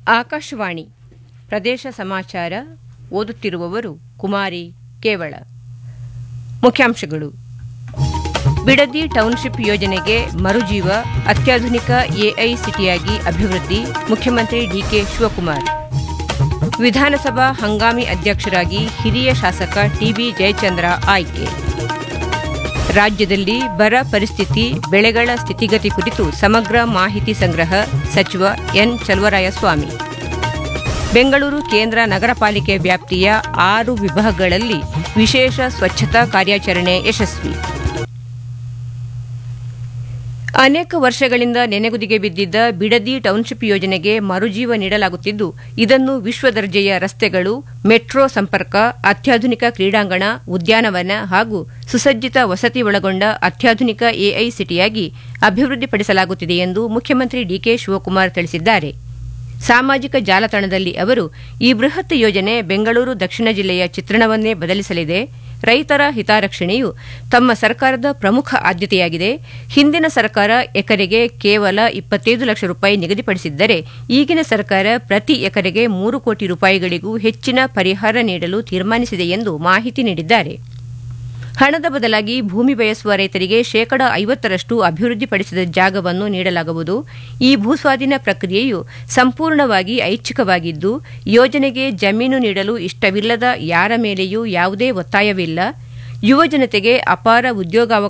ಆಕಾಶವಾಣಿ ಪ್ರದೇಶ ಸಮಾಚಾರ ಓದುತ್ತಿರುವವರು ಕುಮಾರಿ ಕೇವಳ ಮುಖ್ಯಾಂಶಗಳು ಬಿಡದಿ ಟೌನ್ಶಿಪ್ ಯೋಜನೆಗೆ ಮರುಜೀವ ಅತ್ಯಾಧುನಿಕ ಎಐಸಿಟಿಯಾಗಿ ಅಭಿವೃದ್ಧಿ ಮುಖ್ಯಮಂತ್ರಿ ಡಿಕೆ ಶಿವಕುಮಾರ್ ವಿಧಾನಸಭಾ ಹಂಗಾಮಿ ಅಧ್ಯಕ್ಷರಾಗಿ ಹಿರಿಯ ಶಾಸಕ ಟಿಬಿ ಜಯಚಂದ್ರ ಆಯ್ಕೆ ರಾಜ್ಯದಲ್ಲಿ ಬರ ಪರಿಸ್ಥಿತಿ ಬೆಳೆಗಳ ಸ್ಥಿತಿಗತಿ ಕುರಿತು ಸಮಗ್ರ ಮಾಹಿತಿ ಸಂಗ್ರಹ ಸಚಿವ ಎನ್ ಚಲುವರಾಯಸ್ವಾಮಿ ಬೆಂಗಳೂರು ಕೇಂದ್ರ ನಗರ ಪಾಲಿಕೆ ವ್ಯಾಪ್ತಿಯ ಆರು ವಿಭಾಗಗಳಲ್ಲಿ ವಿಶೇಷ ಸ್ವಚ್ಛತಾ ಕಾರ್ಯಾಚರಣೆ ಯಶಸ್ವಿ ಅನೇಕ ವರ್ಷಗಳಿಂದ ನೆನೆಗುದಿಗೆ ಬಿದ್ದಿದ್ದ ಬಿಡದಿ ಟೌನ್ಶಿಪ್ ಯೋಜನೆಗೆ ಮರುಜೀವ ನೀಡಲಾಗುತ್ತಿದ್ದು ಇದನ್ನು ವಿಶ್ವ ದರ್ಜೆಯ ರಸ್ತೆಗಳು ಮೆಟ್ರೋ ಸಂಪರ್ಕ ಅತ್ಯಾಧುನಿಕ ಕ್ರೀಡಾಂಗಣ ಉದ್ಯಾನವನ ಹಾಗೂ ಸುಸಜ್ಜಿತ ವಸತಿ ಒಳಗೊಂಡ ಅತ್ಯಾಧುನಿಕ ಎಐಸಿಟಿಯಾಗಿ ಅಭಿವೃದ್ಧಿಪಡಿಸಲಾಗುತ್ತಿದೆ ಎಂದು ಮುಖ್ಯಮಂತ್ರಿ ಡಿಕೆ ಶಿವಕುಮಾರ್ ತಿಳಿಸಿದ್ದಾರೆ ಸಾಮಾಜಿಕ ಜಾಲತಾಣದಲ್ಲಿ ಅವರು ಈ ಬೃಹತ್ ಯೋಜನೆ ಬೆಂಗಳೂರು ದಕ್ಷಿಣ ಜಿಲ್ಲೆಯ ಚಿತ್ರಣವನ್ನೇ ಬದಲಿಸಲಿದೆ ರೈತರ ಹಿತರಕ್ಷಣೆಯು ತಮ್ಮ ಸರ್ಕಾರದ ಪ್ರಮುಖ ಆದ್ಯತೆಯಾಗಿದೆ ಹಿಂದಿನ ಸರ್ಕಾರ ಎಕರೆಗೆ ಕೇವಲ ಇಪ್ಪತ್ತೈದು ಲಕ್ಷ ರೂಪಾಯಿ ನಿಗದಿಪಡಿಸಿದ್ದರೆ ಈಗಿನ ಸರ್ಕಾರ ಪ್ರತಿ ಎಕರೆಗೆ ಮೂರು ಕೋಟಿ ರೂಪಾಯಿಗಳಿಗೂ ಹೆಚ್ಚಿನ ಪರಿಹಾರ ನೀಡಲು ತೀರ್ಮಾನಿಸಿದೆ ಎಂದು ಮಾಹಿತಿ ನೀಡಿದ್ದಾರೆ ಹಣದ ಬದಲಾಗಿ ಭೂಮಿ ಬಯಸುವ ರೈತರಿಗೆ ಶೇಕಡ ಐವತ್ತರಷ್ಟು ಅಭಿವೃದ್ಧಿಪಡಿಸಿದ ಜಾಗವನ್ನು ನೀಡಲಾಗುವುದು ಈ ಭೂಸ್ವಾಧೀನ ಪ್ರಕ್ರಿಯೆಯು ಸಂಪೂರ್ಣವಾಗಿ ಐಚ್ಛಿಕವಾಗಿದ್ದು ಯೋಜನೆಗೆ ಜಮೀನು ನೀಡಲು ಇಷ್ಟವಿಲ್ಲದ ಯಾರ ಮೇಲೆಯೂ ಯಾವುದೇ ಒತ್ತಾಯವಿಲ್ಲ ಯುವ ಜನತೆಗೆ ಅಪಾರ ಉದ್ಯೋಗಾವಕಾಶ